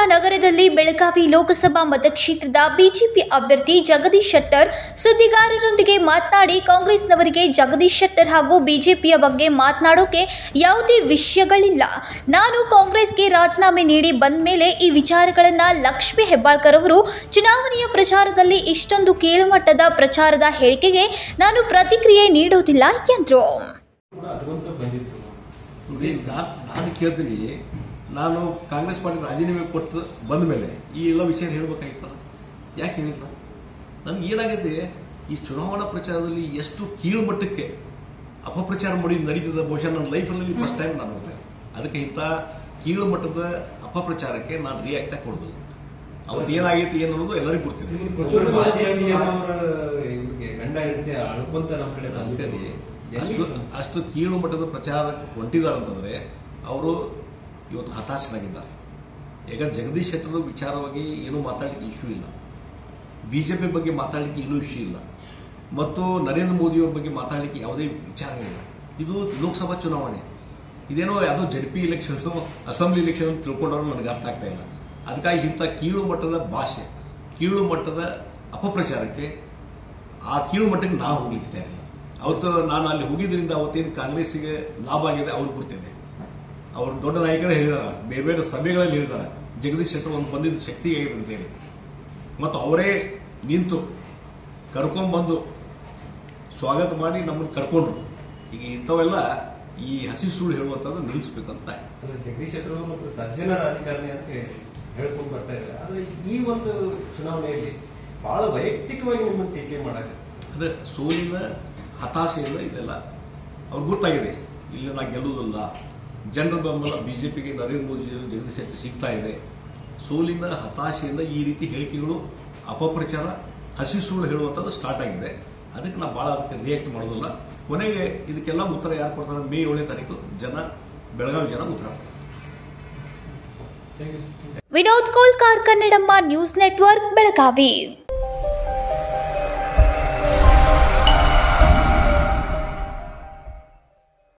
ನಗರದಲ್ಲಿ ಬೆಳಗಾವಿ ಲೋಕಸಭಾ ಮತಕ್ಷೇತ್ರದ ಬಿಜೆಪಿ ಅಭ್ಯರ್ಥಿ ಜಗದೀಶ್ ಶೆಟ್ಟರ್ ಸುದ್ದಿಗಾರರೊಂದಿಗೆ ಮಾತನಾಡಿ ಕಾಂಗ್ರೆಸ್ನವರಿಗೆ ಜಗದೀಶ್ ಶೆಟ್ಟರ್ ಹಾಗೂ ಬಿಜೆಪಿಯ ಬಗ್ಗೆ ಮಾತನಾಡೋಕೆ ಯಾವುದೇ ವಿಷಯಗಳಿಲ್ಲ ನಾನು ಕಾಂಗ್ರೆಸ್ಗೆ ರಾಜೀನಾಮೆ ನೀಡಿ ಬಂದ ಮೇಲೆ ಈ ವಿಚಾರಗಳನ್ನು ಲಕ್ಷ್ಮೀ ಹೆಬ್ಬಾಳ್ಕರ್ ಅವರು ಚುನಾವಣೆಯ ಪ್ರಚಾರದಲ್ಲಿ ಇಷ್ಟೊಂದು ಕೀಳುಮಟ್ಟದ ಪ್ರಚಾರದ ಹೇಳಿಕೆಗೆ ನಾನು ಪ್ರತಿಕ್ರಿಯೆ ನೀಡುವುದಿಲ್ಲ ಎಂದರು ಕೂಡ ಅದರಂತ ಬಂದಿದ್ರು ನೋಡಿ ನಾನು ನಾನು ಕೇಳ್ತೀನಿ ನಾನು ಕಾಂಗ್ರೆಸ್ ಪಾರ್ಟಿ ರಾಜೀನಾಮೆ ಕೊಟ್ಟು ಬಂದ ಮೇಲೆ ಈ ಎಲ್ಲ ವಿಷಯ ಹೇಳ್ಬೇಕಾಗಿತ್ತಲ್ಲ ಯಾಕೆ ಹೇಳಿಲ್ಲ ನನ್ಗೆ ಏನಾಗಿದೆ ಈ ಚುನಾವಣಾ ಪ್ರಚಾರದಲ್ಲಿ ಎಷ್ಟು ಕೀಳು ಮಟ್ಟಕ್ಕೆ ಅಪಪ್ರಚಾರ ಮಾಡಿ ನಡೀತದ ಬಹುಶಃ ನನ್ನ ಲೈಫಲ್ಲಿ ಫಸ್ಟ್ ಟೈಮ್ ನಾನು ನೋಡ್ತೇನೆ ಅದಕ್ಕೆ ಇಂಥ ಕೀಳು ಮಟ್ಟದ ಅಪಪ್ರಚಾರಕ್ಕೆ ನಾನು ರಿಯಾಕ್ಟ್ ಕೊಡೋದು ಅವತ್ತು ಏನಾಗೈತಿ ಏನು ಅನ್ನೋದು ಎಲ್ಲರಿಗೂ ಗೊತ್ತಿದೆ ಮಾಜಿ ಸಿಎಂ ಅವರ ಇವ್ರಿಗೆ ಗಂಡ ಹೆಂಡತಿ ಅಳ್ಕೊಂತ ನಮ್ಮ ಕಡೆ ಅದಕ್ಕೆ ಬಂದಿದ್ದಾರೆ ಅಷ್ಟು ಅಷ್ಟು ಕೀಳು ಮಟ್ಟದ ಪ್ರಚಾರ ಹೊಂಟಿದ್ದಾರೆ ಅಂತಂದ್ರೆ ಅವರು ಇವತ್ತು ಹತಾಶರಾಗಿದ್ದಾರೆ ಈಗ ಜಗದೀಶ್ ಶೆಟ್ಟರ್ ವಿಚಾರವಾಗಿ ಏನೂ ಮಾತಾಡಲಿಕ್ಕೆ ಇಶ್ಯೂ ಇಲ್ಲ ಬಿಜೆಪಿ ಬಗ್ಗೆ ಮಾತಾಡಲಿಕ್ಕೆ ಏನೂ ಇಶ್ಯೂ ಇಲ್ಲ ಮತ್ತು ನರೇಂದ್ರ ಮೋದಿಯವರ ಬಗ್ಗೆ ಮಾತಾಡಲಿಕ್ಕೆ ಯಾವುದೇ ವಿಚಾರ ಇಲ್ಲ ಇದು ಲೋಕಸಭಾ ಚುನಾವಣೆ ಇದೇನೋ ಯಾವುದೋ Z P election assembly election ಅಂತ ತಿಳ್ಕೊಂಡವ್ರು ನನಗೆ ಅರ್ಥ ಆಗ್ತಾ ಇಲ್ಲ ಅದಕ್ಕಾಗಿ ಇಂಥ ಕೀಳು ಮಟ್ಟದ ಭಾಷೆ ಕೀಳು ಮಟ್ಟದ ಅಪಪ್ರಚಾರಕ್ಕೆ ಆ ಕೀಳು ಮಟ್ಟಕ್ಕೆ ನಾವು ಹೋಗ್ಲಿಕ್ಕೆ ತಯಾರಿಲ್ಲ ಅವತ್ತು ನಾನು ಅಲ್ಲಿ ಹೋಗಿದ್ರಿಂದ ಅವತ್ತೇನು ಕಾಂಗ್ರೆಸ್ಸಿಗೆ ಲಾಭ ಆಗಿದೆ ಅವ್ರಿಗೆ ಗೊತ್ತಿದೆ ಅವರು ದೊಡ್ಡ ನಾಯಕರೇ ಹೇಳಿದಾರೆ ಬೇರೆ ಬೇರೆ ಸಭೆಗಳಲ್ಲಿ ಹೇಳಿದ್ದಾರೆ ಜಗದೀಶ್ ಶೆಟ್ಟರ್ ಒಂದು ಬಂದಿದ್ದ ಶಕ್ತಿ ಆಗಿದೆ ಅಂತೇಳಿ ಮತ್ತು ಅವರೇ ನಿಂತು ಕರ್ಕೊಂಡ್ಬಂದು ಸ್ವಾಗತ ಮಾಡಿ ನಮ್ಮನ್ನು ಕರ್ಕೊಂಡ್ರು ಈಗ ಇಂಥವೆಲ್ಲ ಈ ಹಸಿ ಸುಳ್ಳು ಹೇಳುವಂಥದ್ದು ನಿಲ್ಲಿಸ್ಬೇಕಂತ ಅಂದ್ರೆ ಜಗದೀಶ್ ಶೆಟ್ಟರ್ ಅವರು ಒಬ್ಬ ಸಜ್ಜನ ರಾಜಕಾರಣಿ ಅಂತ ಹೇಳ್ಕೊಂಡು ಬರ್ತಾ ಇದ್ದಾರೆ ಆದ್ರೆ ಈ ಒಂದು ಚುನಾವಣೆಯಲ್ಲಿ ಬಹಳ ವೈಯಕ್ತಿಕವಾಗಿ ನಿಮ್ಮನ್ನು ಟೀಕೆ ಮಾಡಕ ಅದೇ ಸೋಲಿನ ಹತಾಶೆಯಿಂದ ಇದೆಲ್ಲ ಅವ್ರಿಗೆ ಗೊತ್ತಾಗಿದೆ ಇಲ್ಲಿ ನಾ ಗೆಲ್ಲುವುದಿಲ್ಲ ಜನರ ಬೆಂಬಲ ಬಿಜೆಪಿಗೆ ನರೇಂದ್ರ ಮೋದಿ ಜೊತೆ ಜಗದೀಶ್ ಶೆಟ್ಟರ್ ಸಿಗ್ತಾ ಇದೆ ಸೋಲಿನ ಹತಾಶೆಯಿಂದ ಈ ರೀತಿ ಹೇಳಿಕೆಗಳು ಅಪಪ್ರಚಾರ ಹಸಿ ಸುಳ್ಳು ಹೇಳುವಂಥದ್ದು ಸ್ಟಾರ್ಟ್ ಆಗಿದೆ ಅದಕ್ಕೆ ನಾವು ಭಾಳ ಅದಕ್ಕೆ ರಿಯಾಕ್ಟ್ ಮಾಡೋದಿಲ್ಲ ಕೊನೆಗೆ ಇದಕ್ಕೆಲ್ಲ ಉತ್ತರ ಯಾರು ಕೊಡ್ತಾರೆ ಮೇ ಏಳನೇ ತಾರೀಕು ಜನ ಬೆಳಗಾವಿ ಜನ ಉತ್ತರ ಕೊಡ್ತಾರೆ ವಿನೋದ್ ಕೋಲ್ಕಾರ್ ಕನ್ನಡಮ್ಮ ನ್ಯೂಸ್ ನೆಟ್ವರ್ಕ್ ಬೆಳಗಾವಿ